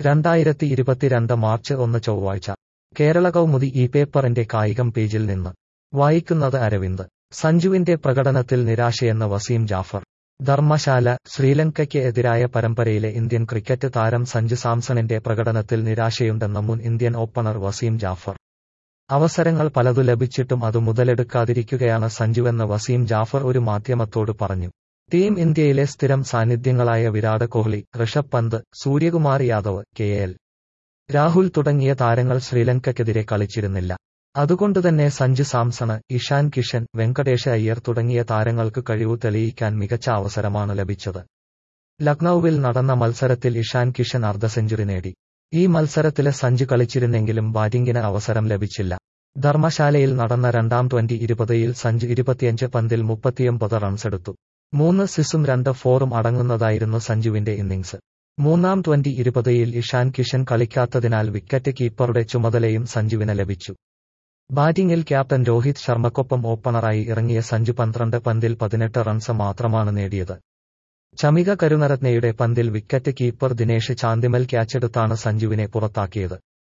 രണ്ടായിരത്തി ഇരുപത്തിരണ്ട് മാർച്ച് ഒന്ന് ചൊവ്വാഴ്ച കേരള കൗമുദി ഈ പേപ്പറിന്റെ കായികം പേജിൽ നിന്ന് വായിക്കുന്നത് അരവിന്ദ് സഞ്ജുവിന്റെ പ്രകടനത്തിൽ നിരാശയെന്ന് വസീം ജാഫർ ധർമ്മശാല ശ്രീലങ്കയ്ക്ക് എതിരായ പരമ്പരയിലെ ഇന്ത്യൻ ക്രിക്കറ്റ് താരം സഞ്ജു സാംസണിന്റെ പ്രകടനത്തിൽ നിരാശയുണ്ടെന്ന് മുൻ ഇന്ത്യൻ ഓപ്പണർ വസീം ജാഫർ അവസരങ്ങൾ പലതു ലഭിച്ചിട്ടും അത് മുതലെടുക്കാതിരിക്കുകയാണ് സഞ്ജുവെന്ന് വസീം ജാഫർ ഒരു മാധ്യമത്തോട് പറഞ്ഞു ടീം ഇന്ത്യയിലെ സ്ഥിരം സാന്നിധ്യങ്ങളായ വിരാട് കോഹ്ലി ഋഷഭ് പന്ത് സൂര്യകുമാർ യാദവ് കെ എൽ രാഹുൽ തുടങ്ങിയ താരങ്ങൾ ശ്രീലങ്കയ്ക്കെതിരെ കളിച്ചിരുന്നില്ല അതുകൊണ്ടുതന്നെ സഞ്ജു സാംസണ് ഇഷാൻ കിഷൻ വെങ്കടേഷ് അയ്യർ തുടങ്ങിയ താരങ്ങൾക്ക് കഴിവ് തെളിയിക്കാൻ മികച്ച അവസരമാണ് ലഭിച്ചത് ലക്നൌവിൽ നടന്ന മത്സരത്തിൽ ഇഷാൻ കിഷൻ അർദ്ധ സെഞ്ചുറി നേടി ഈ മത്സരത്തിലെ സഞ്ജു കളിച്ചിരുന്നെങ്കിലും ബാറ്റിംഗിന് അവസരം ലഭിച്ചില്ല ധർമ്മശാലയിൽ നടന്ന രണ്ടാം ട്വന്റി ഇരുപതിൽ സഞ്ജു ഇരുപത്തിയഞ്ച് പന്തിൽ മുപ്പത്തിയൊമ്പത് റൺസെടുത്തു മൂന്ന് സിസും രണ്ട് ഫോറും അടങ്ങുന്നതായിരുന്നു സഞ്ജുവിന്റെ ഇന്നിംഗ്സ് മൂന്നാം ട്വന്റി ഇരുപതിൽ ഇഷാൻ കിഷൻ കളിക്കാത്തതിനാൽ വിക്കറ്റ് കീപ്പറുടെ ചുമതലയും സഞ്ജുവിന് ലഭിച്ചു ബാറ്റിംഗിൽ ക്യാപ്റ്റൻ രോഹിത് ശർമ്മക്കൊപ്പം ഓപ്പണറായി ഇറങ്ങിയ സഞ്ജു പന്ത്രണ്ട് പന്തിൽ പതിനെട്ട് റൺസ് മാത്രമാണ് നേടിയത് ചമിക കരുണരത്നയുടെ പന്തിൽ വിക്കറ്റ് കീപ്പർ ദിനേഷ് ചാന്ദിമൽ ക്യാച്ചെടുത്താണ് സഞ്ജുവിനെ പുറത്താക്കിയത്